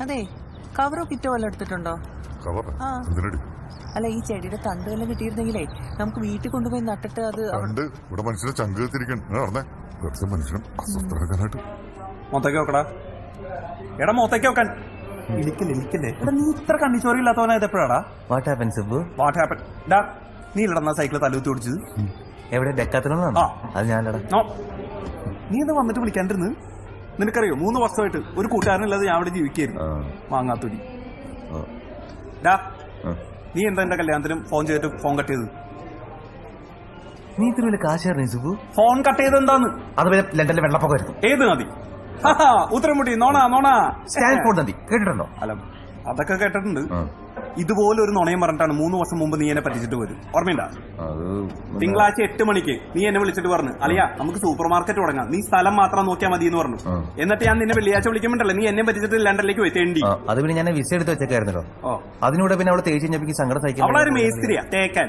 അതെ കവറോ കിറ്റോ വല്ല എടുത്തിട്ടുണ്ടോ കവർ ആ. എന്തിനടി അല്ല ഈ ചെടിയുടെ തണ്ട് വല്ലതും കിട്ടിയിരുന്നെങ്കിലേ നമുക്ക് വീട്ടിൽ കൊണ്ടുപോയി നട്ടിട്ട് അത് അവിടെ- കണ്ട് ഇവിടെ മനുഷ്യനെ ചങ്ക് കത്തിരിക്കണം നടന്നേ വെറുതെ മനുഷ്യൻ അസ്വസ്ഥരാക്കാനായിട്ട് മൊത്തയ്ക്ക് വെക്കടാ എടാ മൊത്തയ്ക്ക് വെക്കാൻ ഇരിക്കല്ലേ ഇരിക്കല്ലേ എടാ നീ ഇത്ര കണ്ണിച്ചോറി ഇല്ലാത്തവനായത് എപ്പോഴാടാ what happen Subu what happen ഡാ നീ ഇല്ലടാ സൈക്കിൾ തലൂത്തി ഓടിച്ചത് എവിടെ ഡെക്കാത്തലോണാണോ ആ. അത് ഞാനടാ നോ നീ എന്താ വന്നിട്ട് വിളിക്കാണ്ടിരുന്ന് നിനക്കറിയോ മൂന്ന് വർഷമായിട്ട് ഒരു കൂട്ടുകാരനില്ലാതെ ഞാൻ അവിടെ ജീവിക്കായിരുന്നു മാങ്ങാത്തൊടി ഡാ നീ എന്താ എന്റെ കല്യാണത്തിനും ഫോൺ ചെയ്തിട്ട് ഫോൺ കട്ട് ചെയ്ത് നീ ഇത്ര വലിയ കാശായിരുന്നു സുബു ഫോൺ കട്ട് ചെയ്ത് എന്താന്ന് അത് വരെ ലണ്ടനിലെ വെള്ളപ്പൊക്കമായിരുന്നു ഏത് നദി ഹാഹാ, ഉത്തരമുട്ടി നോണ നോണ സ്റ്റാൻഫോർഡ് നദി കേട്ടിട്ടുണ്ടോ അല്ല അതൊക്കെ കേട്ടിട്ടുണ്ട് ഇതുപോലെ ഒരു നുണയം പറഞ്ഞിട്ടാണ് മൂന്ന് വർഷം മുമ്പ് നീ എന്നെ പറ്റിച്ചിട്ട് വരും ഓർമ്മയുണ്ടാ തിങ്കളാഴ്ച എട്ട് മണിക്ക് നീ എന്നെ വിളിച്ചിട്ട് പറഞ്ഞു അളിയാ നമുക്ക് സൂപ്പർ മാർക്കറ്റ് തുടങ്ങാം നീ സ്ഥലം മാത്രം നോക്കിയാൽ മതി എന്ന് പറഞ്ഞു എന്നിട്ട് ഞാൻ നിന്നെ വെള്ളിയാഴ്ച വിളിക്കുമ്പോണ്ടല്ലേ നീ എന്നെ പറ്റിച്ചിട്ട് ലണ്ടനിലേക്ക് പോയി തേണ്ടി ആ, അത് പിന്നെ ഞാൻ വിസ എടുത്ത് വെച്ചേക്കായിരുന്നല്ലോ ഓ അതിനൂടെ പിന്നെ അവിടെ തേച്ച് കഴിഞ്ഞപ്പോ എനിക്ക് സങ്കടം സഹിക്കാൻ അവളൊരു പറ്റില്ല. മേസ്ത്രിയാ തേക്കാൻ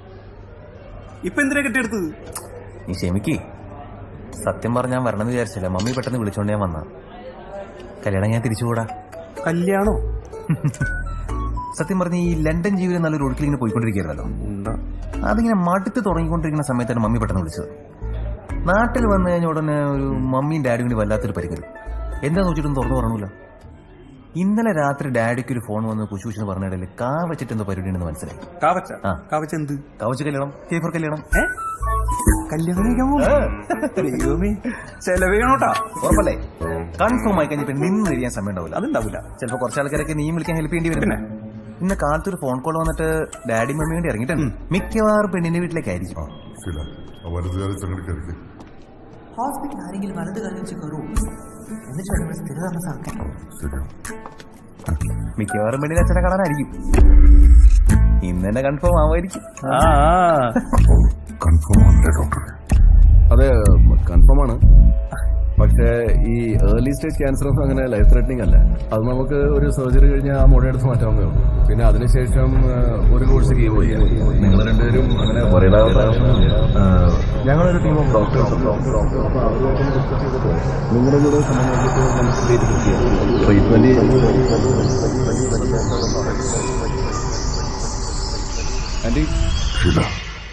ഇപ്പൊ എന്തിനാ കെട്ടിയെടുത്തത് നീ ക്ഷമിക്ക് സത്യം പറഞ്ഞാൽ ഞാൻ വരണമെന്ന് വിചാരിച്ചില്ല മമ്മി പെട്ടെന്ന് വിളിച്ചോണ്ട് ഞാൻ വന്ന കല്യാണം ഞാൻ തിരിച്ചുകൂടാ കല്യാണോ സത്യം പറഞ്ഞ ഈ ലണ്ടൻ ജീവിതം നല്ലൊരു ഒഴുക്കിൽ ഇങ്ങനെ പോയിക്കൊണ്ടിരിക്കുകയായിരുന്നല്ലോ അതിങ്ങനെ മടുത്ത് തുടങ്ങിക്കൊണ്ടിരിക്കുന്ന സമയത്താണ് മമ്മി പെട്ടെന്ന് വിളിച്ചത് നാട്ടിൽ വന്നു കഴിഞ്ഞ ഉടനെ ഒരു മമ്മിയും ഡാഡിയും കൂടി വല്ലാത്തൊരു പരിഗണന എന്താ നോക്കിയിട്ടൊന്നും തുറന്നു പറഞ്ഞില്ല ഇന്നലെ രാത്രി ഡാഡിക്ക് ഒരു ഫോൺ വന്ന് കുശു കുശെന്ന് പറഞ്ഞിടയിൽ കാ വെച്ചിട്ട് എന്തോ പരിപാടിയുണ്ടെന്ന് മനസ്സിലായി കാവച്ച ആ. കാവച്ച എന്ത് കാവച്ച് കല്യാണം കേഫർ കല്യാണം ഏ കല്യാണം കഴിക്കാൻ പോകുന്നു ദൈവമേ ചെലവേണോട്ടാ ഉറപ്പല്ലേ കൺഫേം ആയി കഴിഞ്ഞിട്ട് നിന്ന് തിരിയാൻ സമയം ഉണ്ടാവില്ല അതുണ്ടാവില്ല ചിലപ്പോ കുറച്ച് ആൾക്കാരൊക്കെ നീയും വിളിക്കാൻ ഹെൽപ്പ് ചെയ്യേണ്ടി വരും ഇന്ന് കാലത്ത് ഒരു ഫോൺ കോൾ വന്നിട്ട് ഡാഡി മമ്മി വേണ്ടി ഇറങ്ങിയിട്ടുണ്ട് മിക്കവാറും പെണ്ണിന്റെ വീട്ടിലേക്കായിരിക്കും ശില ആ വലുതുകാരെ ചങ്ങടി കരുതി ഹോസ്പിറ്റൽ ആരെങ്കിലും വലത് കാലം വെച്ച് കയറും എന്നിട്ട് വേണം ഇവിടെ സ്ഥിരതാമസമാക്കാൻ ശരിയാ മിക്കവാറും പെണ്ണിനെ അച്ഛനെ കാണാനായിരിക്കും ഇന്ന് തന്നെ കൺഫേം ആവുമായിരിക്കും കൺഫേം ആണല്ലേ ഡോക്ടറെ അതെ കൺഫേം ആണ് പക്ഷേ ഈ ഏർലി സ്റ്റേജ് ക്യാൻസർ ഒന്നും അങ്ങനെ ലൈഫ് ത്രെറ്റനിങ് അല്ല അത് നമുക്ക് ഒരു സർജറി കഴിഞ്ഞാൽ ആ മുഴ എടുത്ത് മാറ്റാവുന്നേ ഉള്ളൂ പിന്നെ അതിനുശേഷം ആ, ഒരു കോഴ്സ് കീവ് ചെയ്യാം നിങ്ങൾ രണ്ടുപേരും അങ്ങനെ പറയലാകാത്ത ഞങ്ങളൊരു ടീം ഓഫ് ഡോക്ടേഴ്സ് നിങ്ങളുടെ കൂടെ ട്രീറ്റ്മെന്റ് ആന്റി ശില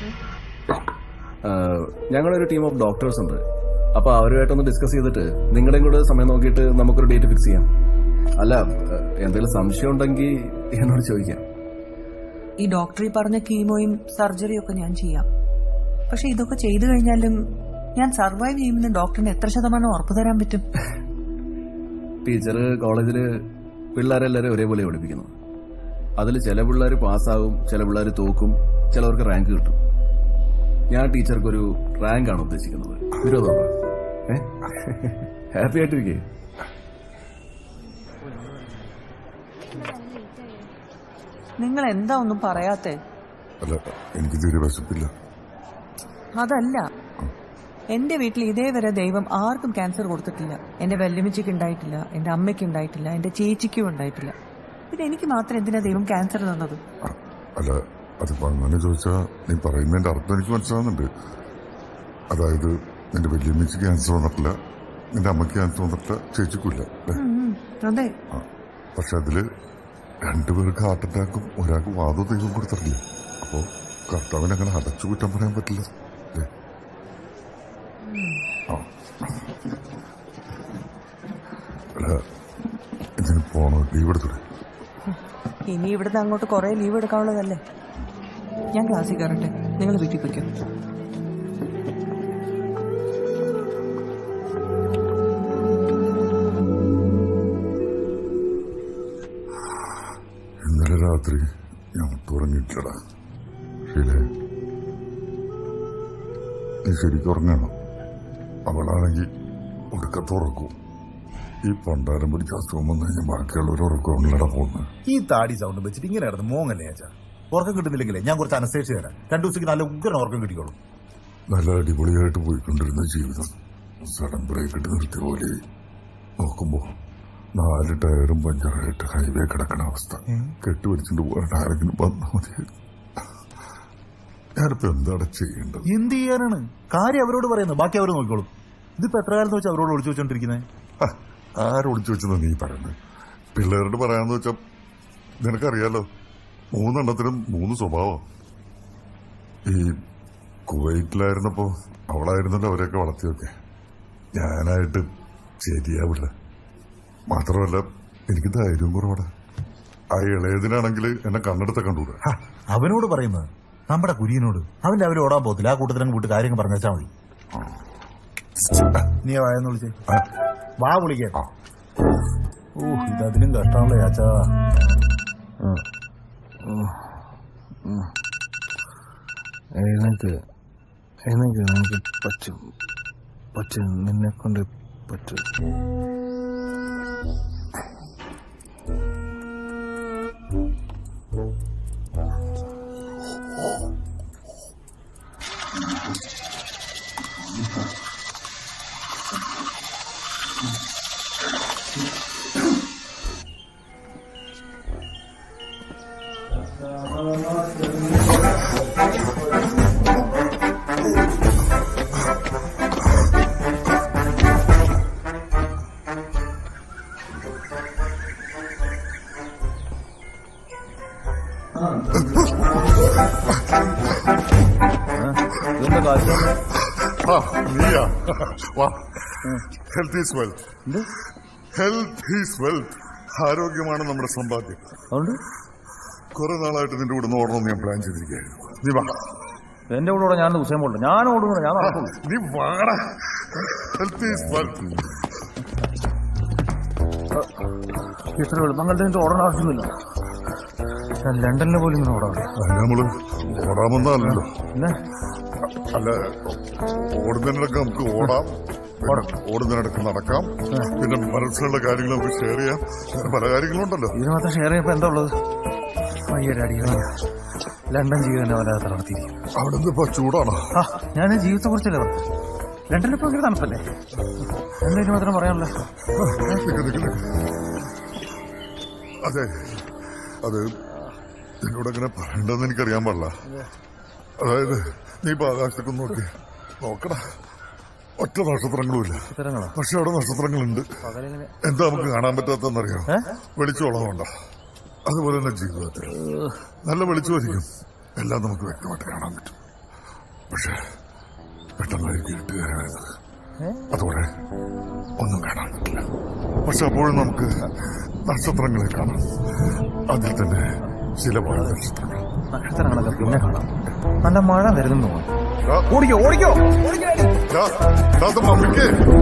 ആഹ് ഞങ്ങളൊരു ടീം ഓഫ് ഡോക്ടേഴ്സ് ഉണ്ട് അപ്പൊ അവരുമായിട്ടൊന്ന് ഡിസ്കസ് ചെയ്തിട്ട് നിങ്ങളുടെയും കൂടെ സമയം നോക്കിയിട്ട് നമുക്കൊരു ഡേറ്റ് ഫിക്സ് ചെയ്യാം അല്ല ആഹ് എന്തെങ്കിലും സംശയം ഉണ്ടെങ്കിൽ എന്നോട് ചോദിക്കാം ഈ ഡോക്ടർ ഈ പറഞ്ഞ കീമോയും സർജറിയും ഒക്കെ ഞാൻ ചെയ്യാം പക്ഷെ ഇതൊക്കെ ചെയ്തു കഴിഞ്ഞാലും ഞാൻ സർവൈവ് ചെയ്യുമെന്ന് ഡോക്ടറിന് എത്ര ശതമാനം ഉറപ്പു തരാൻ പറ്റും ടീച്ചർ കോളേജിൽ പിള്ളേരെല്ലാവരും ഒരേപോലെ പഠിപ്പിക്കുന്നു അതിൽ ചില പിള്ളേർ പാസ്സാവും ചില പിള്ളേർ തോക്കും ചിലവർക്ക് റാങ്ക് കിട്ടും ഞാൻ ടീച്ചർക്ക് ഒരു റാങ്ക് ആണ് ഉദ്ദേശിക്കുന്നത് വിരോധമാണ് ഏ ഹാപ്പി ആയിട്ടിരിക്കേ നിങ്ങൾ എന്താ ഒന്നും പറയാത്തെ അല്ല എനിക്ക് തീരെ വിശപ്പില്ല അതല്ല എന്റെ വീട്ടിൽ ഇതേവരെ ദൈവം ആർക്കും ക്യാൻസർ കൊടുത്തിട്ടില്ല എന്റെ വല്യമ്മച്ചിക്ക് ഉണ്ടായിട്ടില്ല എന്റെ അമ്മയ്ക്ക് ഉണ്ടായിട്ടില്ല എന്റെ ചേച്ചിക്കും ഉണ്ടായിട്ടില്ല പിന്നെ എനിക്ക് മാത്രം എന്തിനാ ദൈവം ക്യാൻസർ തന്നത് ആ, അല്ല അതിപ്പോ അങ്ങനെ ചോദിച്ചാ നീ പറയുന്നതിന്റെ അർത്ഥം എനിക്ക് മനസ്സിലാവുന്നുണ്ട് അതായത് നിന്റെ വല്യമ്മയ്ക്ക് ക്യാൻസർ വന്നിട്ടില്ല നിന്റെ അമ്മയ്ക്ക് ക്യാൻസർ വന്നിട്ടില്ല ചേച്ചിക്കില്ല അല്ലേ ഉം, അതെ ആ പക്ഷെ അതില് രണ്ടുപേർക്ക് ഹാർട്ട് അറ്റാക്കും ഒരാൾക്ക് വാദം ദൈവം കൊടുത്തിട്ടില്ല അപ്പോ കർത്താവിനെ അങ്ങനെ അടച്ചു കുറ്റം പറയാൻ പറ്റില്ല അല്ലേ ആ അല്ല ഇതിന് പോണോ ലീവ് എടുത്തൂടെ ഇനി ഇവിടുന്ന് അങ്ങോട്ട് കുറെ ലീവ് എടുക്കാനുള്ളതല്ലേ ഞാൻ ക്ലാസ്സിൽ കയറട്ടെ നിങ്ങൾ വീട്ടിൽ പോയിക്കോ ഇന്നലെ രാത്രി ഞാൻ തുറങ്ങിയിട്ടില്ലടാ ശീലേ നീ ശരിക്കും ഉറങ്ങണം അവളാണെങ്കിൽ ഒടുക്കത്ത് ഉറക്കും ഈ പണ്ടാരം പിടിച്ച അസുഖം വന്നു കഴിഞ്ഞാൽ ബാക്കിയുള്ളവർ ഉറക്കമില്ലടാ പോകുന്നത് ഈ താടി സൗണ്ട് വെച്ചിട്ട് ഇങ്ങനെ കിടന്ന് മോങ്ങല്ലേ അച്ഛാ ഉറക്കം കിട്ടുന്നില്ലെങ്കിലേ ഞാൻ കുറച്ച് അനസ്തേഷ്യ തരാം രണ്ടു ദിവസത്തേക്ക് നല്ല ഉഗ്രൻ ഉറക്കം കിട്ടിക്കോളും നല്ല അടിപൊളിയായിട്ട് പോയിക്കൊണ്ടിരുന്ന ജീവിതം സഡൻ ബ്രേക്ക് ഇട്ട് നിർത്തിയ പോലെ നോക്കുമ്പോ നാല് ടയറും പഞ്ചറായിട്ട് ഹൈവേ കിടക്കണ അവസ്ഥ കെട്ടുപിടിച്ചിട്ട് പോകാൻ ആരെങ്കിലും വന്നാൽ മതി ഞാനിപ്പോ എന്താണ് ചെയ്യേണ്ടത് എന്ത് ചെയ്യാനാണ് കാര്യം അവരോട് പറയുന്നത് ബാക്കി അവർ നോക്കിക്കോളും ഇതിപ്പോ എത്ര കാലം വെച്ചാൽ അവരോട് ഒളിച്ചു വെച്ചോണ്ടിരിക്കുന്നത് ഹ, ആരൊളിച്ചു വെച്ചെന്നാ നീ പറയുന്നത് പിള്ളേരോട് പറയാന്ന് വെച്ചാ നിനക്കറിയാലോ മൂന്നെണ്ണത്തിനും മൂന്ന് സ്വഭാവം ഈ കുവൈറ്റിലായിരുന്നപ്പോ അവളായിരുന്നല്ലോ അവരെയൊക്കെ വളർത്തിയൊക്കെ ഞാനായിട്ട് ശരിയാവില്ല മാത്രമല്ല എനിക്ക് ധൈര്യം കുറവാടാ ആ ഇളയതിനാണെങ്കിൽ എന്നെ കണ്ണെടുത്ത കണ്ടുകൂടാ ഹ, അവനോട് പറയുന്നത് നമ്മുടെ കുര്യനോട് അവൻ രാവിലെ ഓടാൻ പോകത്തില്ല ആ കൂട്ടത്തിലങ്ങ് വിട്ട് കാര്യങ്ങൾ പറഞ്ഞാൽ മതി നീ വായെന്ന് വിളിച്ചേ വാ വിളിക്കാൻ ഓ ഇതതിനും കഷ്ടാണല്ലോ യാച്ചാ എഴുന്നേക്ക് എഴുന്നേക്ക് എനിക്ക് പറ്റും പറ്റും നിന്നെ കൊണ്ട് പറ്റും ഇതെന്താ കാശ് ആ, നീയാ വാ health is wealth health is wealth ആരോഗ്യമാണ് നമ്മുടെ സമ്പാദ്യം അതുകൊണ്ട് കുറെ നാളായിട്ട് നിന്റെ കൂടെ ഒന്ന് ഓടണമെന്ന് ഞാൻ പ്ലാൻ ചെയ്തിരിക്കുകയായിരുന്നു നീ വാ എന്റെ കൂടെ ഞാൻ ഉസയം പോലും ഞാൻ ഓടുന്നു ഞാൻ നടക്കുള്ളൂ നീ വാടാ ഹെൽത്ത് ഈസ് വെൽത്ത് ഇത്ര എളുപ്പം കണ്ടിട്ട് ഓടാൻ ആവശ്യമൊന്നുമില്ല ഞാൻ ലണ്ടനിൽ പോലും ഇങ്ങനെ ഓടാറില്ല അത് നമ്മള് ഓടാമെന്നല്ലോ പിന്നെ അല്ല ഓടുന്നതിനിടക്ക് നമുക്ക് ഓടാം പിന്നെ ഓടുന്നതിനിടക്ക് നടക്കാം പിന്നെ മനസ്സിലുള്ള കാര്യങ്ങൾ നമുക്ക് ഷെയർ ചെയ്യാം അങ്ങനെ പല കാര്യങ്ങളുണ്ടല്ലോ ഇതിന് മാത്രം ഷെയർ ചെയ്യുമ്പോൾ എന്താ ഉള്ളത് അയ്യടെ അടികൾ ലണ്ടൻ ജീവിതം വല്ലാതെ നടത്തിയിരിക്കും അവിടെ നിന്ന് ഇപ്പൊ ചൂടാണോ ആ ഞാൻ ജീവിതത്തെ കുറിച്ചല്ലേ പറഞ്ഞു ലണ്ടനിൽ ഇപ്പോൾ ഭയങ്കര തണുപ്പല്ലേ എന്താ ഇതിന് മാത്രം പറയാനുള്ളത് നിക്ക് നിക്ക് നിക്ക്. അതെ അത് നിന്നോട് അങ്ങനെ പറയണ്ടെന്ന് എനിക്കറിയാൻ പാടില്ല അതായത് നീ ഇപ്പൊ ആകാശത്തേക്ക് ഒന്ന് നോക്കി നോക്കടാ ഒറ്റ നക്ഷത്രങ്ങളുമില്ല ഉത്തരങ്ങളോ പക്ഷെ അവിടെ നക്ഷത്രങ്ങളുണ്ട് പകലിങ്ങനെ എന്താ നമുക്ക് കാണാൻ പറ്റാത്തെന്നറിയോ വെളിച്ചമുള്ളതുകൊണ്ട അതുപോലെ തന്നെ ജീവിതത്തിൽ നല്ല വെളിച്ചമായിരിക്കും എല്ലാം നമുക്ക് വ്യക്തമായിട്ട് കാണാൻ പറ്റും പക്ഷെ പെട്ടെന്നായിരിക്കും ഇരുട്ടുകാരെ വരുന്നത് അതോടെ ഒന്നും കാണാൻ പറ്റില്ല പക്ഷെ അപ്പോഴും നമുക്ക് നക്ഷത്രങ്ങളെ കാണാം അതിൽ തന്നെ ചില വാഴ നക്ഷത്രങ്ങൾ നക്ഷത്രങ്ങളൊക്കെ പിന്നെ കാണാം നല്ല മഴ വരുന്നു ആ, ഓടിക്കോ ഓടിക്കോ ദാ, ദാ അത് മമ്മിക്ക്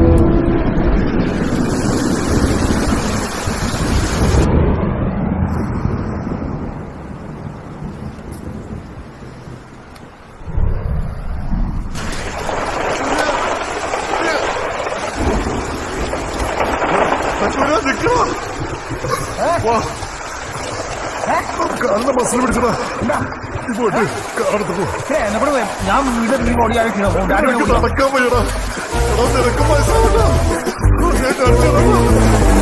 സൂര്യ, നിക്കടാ. വാ. കാലിന്റെ മസിൽ പിടിച്ചടാ നീ പോയിട്ട് കാറെടുത്ത് പോ എന്നോട് ഞാൻ വീട്ടിൽ നീ ഓടിയാലും നിനക്ക് നടക്കാൻ വയ്യടാ എടാ നിനക്ക് വയസ്സാവില്ല ഞാൻ കാണിച്ചു തരാം.